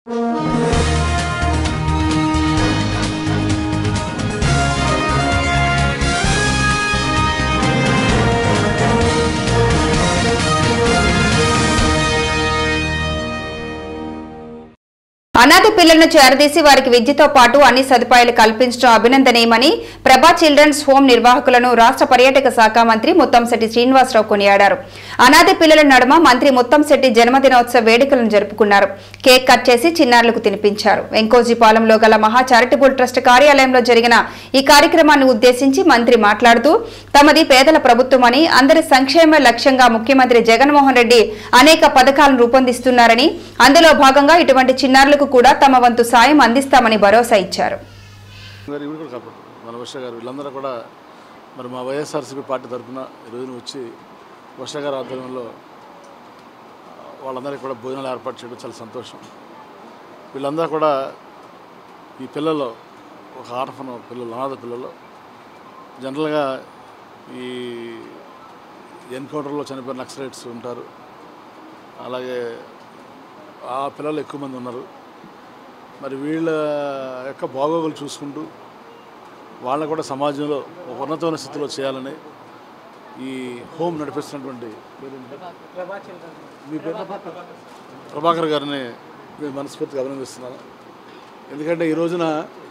అనాథ పిల్లలను చేరదీసి వారికి విద్యతో పాటు అన్ని సదుపాయాలు కల్పించడం అభినందనీయమని ప్రభా చిల్డ్రన్స్ హోం నిర్వాహకులను రాష్ట్ర పర్యాటక శాఖ మంత్రి ముత్తంశెట్టి శ్రీనివాసరావు కొనియాడారు అనాథ పిల్లల నడుమ మంత్రి ముత్తంశెట్టి జన్మదినోత్సవ వేడుకలను జరుపుకున్నారు కేక్ కట్ చేసి చిన్నారులకు తినిపించారు వెంకోజీపాలెంలో గల మహా చారిటబుల్ ట్రస్ట్ కార్యాలయంలో జరిగిన ఈ కార్యక్రమాన్ని ఉద్దేశించి మంత్రి మాట్లాడుతూ తమది పేదల ప్రభుత్వమని అందరి సంక్షేమ లక్ష్యంగా ముఖ్యమంత్రి జగన్మోహన్ రెడ్డి అనేక పథకాలను రూపొందిస్తున్నారని అందులో భాగంగా ఇటువంటి చిన్నారులకు కూడా తమ వంతు సాయం అందిస్తామని భరోసా ఇచ్చారు గారు ఇవి కూడా కాపాడు మన వర్ష గారు వీళ్ళందరూ కూడా మరి మా వైఎస్ఆర్సీపీ పార్టీ తరఫున ఈ రోజున వచ్చి వర్ష గారి ఆధ్వర్యంలో ఆ, వాళ్ళందరికీ కూడా భోజనాలు ఏర్పాటు చేయడం చాలా సంతోషం వీళ్ళందరూ కూడా ఈ పిల్లలు ఒక ఆర్ఫన్ పిల్లలు అనాథ పిల్లలు జనరల్గా ఈ ఎన్కౌంటర్లో చనిపోయిన నక్సలైట్స్ ఉంటారు అలాగే ఆ పిల్లలు ఎక్కువ మంది ఉన్నారు మరి వీళ్ళ యొక్క బాగోగులు చూసుకుంటూ వాళ్ళని కూడా సమాజంలో ఒక ఉన్నతమైన స్థితిలో చేయాలని ఈ హోమ్ నడిపిస్తున్నటువంటి పేరేంటి? మీ పేరు ప్రభాకర్ గారిని మేము మనస్ఫూర్తిగా అభినందిస్తున్నాను ఎందుకంటే ఈ రోజున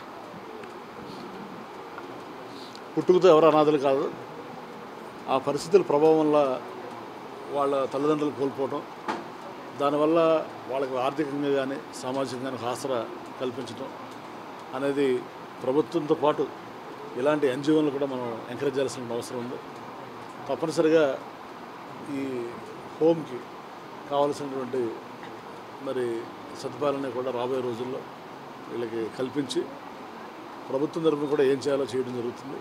పుట్టుకతో ఎవరు అనాథలు కాదు ఆ పరిస్థితుల ప్రభావం వల్ల వాళ్ళ తల్లిదండ్రులు కోల్పోవటం దానివల్ల వాళ్ళకి ఆర్థికంగా కానీ సామాజికంగా కానీ ఆసరా కల్పించడం అనేది ప్రభుత్వంతో పాటు ఇలాంటి ఎన్జిఓలను కూడా మనం ఎంకరేజ్ చేయాల్సిన అవసరం ఉంది తప్పనిసరిగా ఈ హోమ్కి కావాల్సినటువంటి మరి సదుపాయాలని కూడా రాబోయే రోజుల్లో వీళ్ళకి కల్పించి ప్రభుత్వం తరఫున కూడా ఏం చేయాలో చేయడం జరుగుతుంది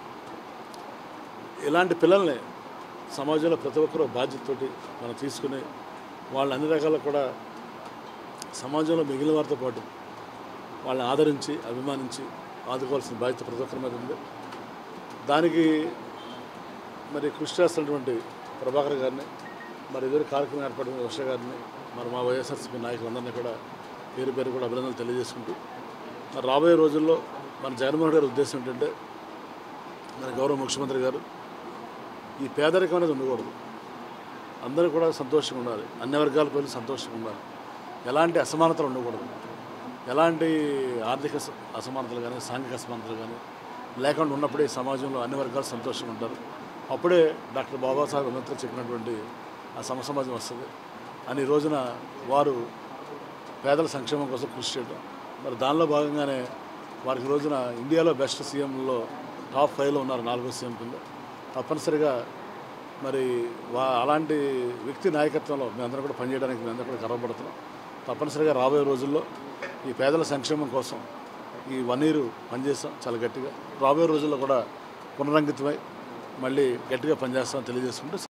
ఇలాంటి పిల్లల్ని సమాజంలో ప్రతి ఒక్కరూ బాధ్యతతోటి మనం తీసుకుని వాళ్ళని అన్ని రకాల కూడా సమాజంలో మిగిలిన వారితో పాటు వాళ్ళని ఆదరించి అభిమానించి ఆదుకోవాల్సిన బాధ్యత ప్రతి ఒక్కరి మీద ఉంది దానికి మరి కృషి చేస్తున్నటువంటి ప్రభాకర్ గారిని మరి ఎదురు కార్యక్రమం ఏర్పడిన వర్ష గారిని మరి మా వైఎస్ఆర్సీపీ నాయకులందరినీ కూడా పేరు పేరు కూడా అభినందనలు తెలియజేసుకుంటూ మరి రాబోయే రోజుల్లో మన జగన్మోహన్ గారి ఉద్దేశం ఏంటంటే మన గౌరవ ముఖ్యమంత్రి గారు ఈ పేదరికం అనేది ఉండకూడదు అందరూ కూడా సంతోషంగా ఉండాలి అన్ని వర్గాల ప్రజలు సంతోషంగా ఉండాలి ఎలాంటి అసమానతలు ఉండకూడదు ఎలాంటి ఆర్థిక స- అసమానతలు కానీ సాంఘిక అసమానతలు కానీ లేకుండా ఉన్నప్పుడే ఈ సమాజంలో అన్ని వర్గాలు సంతోషంగా ఉంటారు అప్పుడే డాక్టర్ బాబాసాహెబ్ అంబేద్కర్ చెప్పినటువంటి ఆ సమ సమాజం వస్తుంది అని ఈ రోజున వారు పేదల సంక్షేమం కోసం కృషి చేయడం మరి దానిలో భాగంగానే వారికి ఈ రోజున ఇండియాలో బెస్ట్ సీఎంలో టాప్ ఫైవ్లో ఉన్నారు నాలుగో సీఎం కింద తప్పనిసరిగా మరి వా అలాంటి వ్యక్తి నాయకత్వంలో మేమందరం కూడా పనిచేయడానికి మేమందరం కూడా గర్వపడుతున్నాం తప్పనిసరిగా రాబోయే రోజుల్లో ఈ పేదల సంక్షేమం కోసం ఈ వన్ ఇయర్ పనిచేస్తాం చాలా గట్టిగా రాబోయే రోజుల్లో కూడా పునరంకితమై మళ్ళీ గట్టిగా పనిచేస్తామని తెలియజేసుకుంటూ